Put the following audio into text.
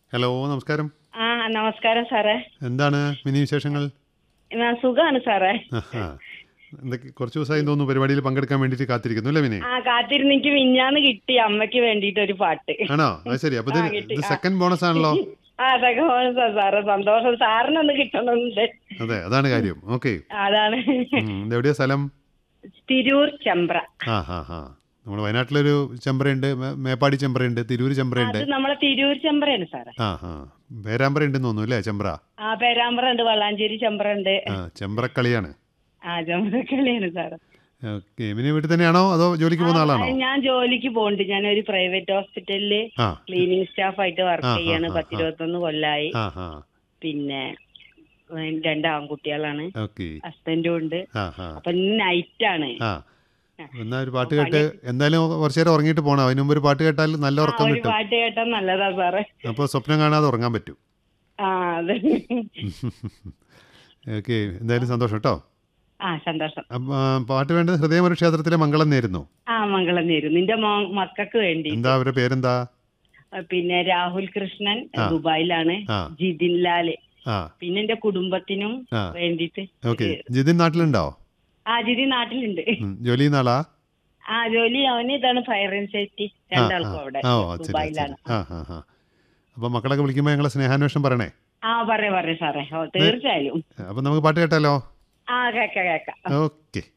Hello നമസ്കാരം ആ നമസ്കാരം സാറേ എന്താണ് മിനി വിശേഷങ്ങൾ ഞാൻ സുഖാണ് സാറേ ആഹാ. എന്തൊക്കെ കുറച്ച് ദിവസമായി തോന്നുന്നു പരിപാടിയിൽ പങ്കെടുക്കാൻ വേണ്ടിയിട്ട് കാത്തിരിക്കുന്നു അല്ലേ മിനി ആ കാത്തിരുന്ന് എനിക്ക് മിഞ്ഞാന്ന് കിട്ടി അമ്മയ്ക്ക് വേണ്ടിയിട്ട് ഒരു പാട്ട് ആണോ അത് ശരി അപ്പൊ ഇത് ആ, കിട്ടി. ഇത് ആ. സെക്കൻഡ് ബോണസ് ആണല്ലോ ആ അതൊക്കെ മോനെ സാ- സാറേ സന്തോഷം സാറിനൊന്ന് കിട്ടണമെന്നുണ്ട് അതെ അതാണ് കാര്യം ഓക്കെ അതാണ് എവിടെയാ സ്ഥലം തിരൂർ ചെമ്പ്ര ആ ഹാ ഹാ നമ്മുടെ വയനാട്ടിലൊരു ചെമ്പ്രയുണ്ട് മേ- മേപ്പാടി ചെമ്പ്രയുണ്ട് തിരൂര് ചെമ്പ്രയുണ്ട് അത് നമ്മളെ തിരൂർ ചെമ്പ്രയാണ് സാറേ ആ ഹാ പേരാമ്പ്ര ഉണ്ടെന്ന് തോന്നുന്നു അല്ലേ ചെമ്പ്ര ആ പേരാമ്പ്ര ഉണ്ട് വളാഞ്ചേരി ചെമ്പ്ര ഉണ്ട് ആ ചെമ്പ്രക്കളിയാണ് ആ ചെമ്പ്രക്കളിയാണ് സാറേ ഓക്കെ മിനി വീട്ടിൽ തന്നെയാണോ അതോ ജോലിക്ക് പോകുന്ന ആളാണോ ആ, ഞാൻ ജോലിക്ക് പോകുന്നുണ്ട് ഞാൻ ഒരു പ്രൈവറ്റ് ഹോസ്പിറ്റലില് ആ ക്ലീനിങ് സ്റ്റാഫ് ആയിട്ട് വർക്ക് ആ, ആ, ചെയ്യാണ് ആ, പത്തിരുപത്തൊന്ന് കൊല്ലായി ആ ഹാ പിന്നെ ഏ, രണ്ട് ആൺകുട്ടികളാണ് ഓക്കെ ഹസ്ബൻഡും ഉണ്ട് ആ ഹാ അപ്പൊ ഇന്ന് നൈറ്റ് ആണ് ആ എന്നാ ഒരു പാട്ട് കേട്ട് എന്തായാലും കുറച്ചു നേരം ഉറങ്ങിയിട്ട് പോകണം അതിന് മുമ്പ് ഒരു പാട്ട് കേട്ടാൽ നല്ല ആ, ഉറക്കം ഒരു കിട്ടും പാട്ട് കേട്ടാ നല്ലതാ സാറേ അപ്പോൾ സ്വപ്നം കാണാതെ ഉറങ്ങാൻ പറ്റും ആ അതെ ഓക്കെ എന്തായാലും സന്തോഷം കേട്ടോ ആ സന്തോഷം അപ്പം, ആ, പാട്ട് വേണ്ടത് ഹൃദയമൊരു ക്ഷേത്രത്തിലെ മംഗളം നേരുന്നു ആ മംഗളം നേരും നിന്റെ മോ മക്കൾക്ക് വേണ്ടി എന്താ അവരുടെ പേരെന്താ പിന്നെ രാഹുൽ കൃഷ്ണൻ ആ. ദുബായിലാണ് ആ ജിതിൻ ലാല് ആ പിന്നെ എന്റെ കുടുംബത്തിനും ആ. വേണ്ടിട്ട് ഓക്കെ ജിതിൻ നാട്ടിലുണ്ടോ ആ ജിതിൻ നാട്ടിലുണ്ട് ഉം, ജോലി ചെയ്യുന്ന ആളാ ആ ജോലി അവന് ഇതാണ് ഫയർ ആൻഡ് സേഫ്റ്റി ആ രണ്ടാൾക്കും അവിടെ ആ ഓ അത് ശരി അത് ശരി ദുബായിലാണ് ആ ആ ആ അപ്പം മക്കളൊക്കെ വിളിക്കുമ്പോൾ ഞങ്ങളെ സ്നേഹാന്വേഷണം പറയണേ ആ പറയാ പറയാ സാറേ ഓ തീർച്ചയായും അപ്പം നമുക്ക് പാട്ട് കേട്ടാലോ ആ കേക്കാം കേക്കാം ഓക്കെ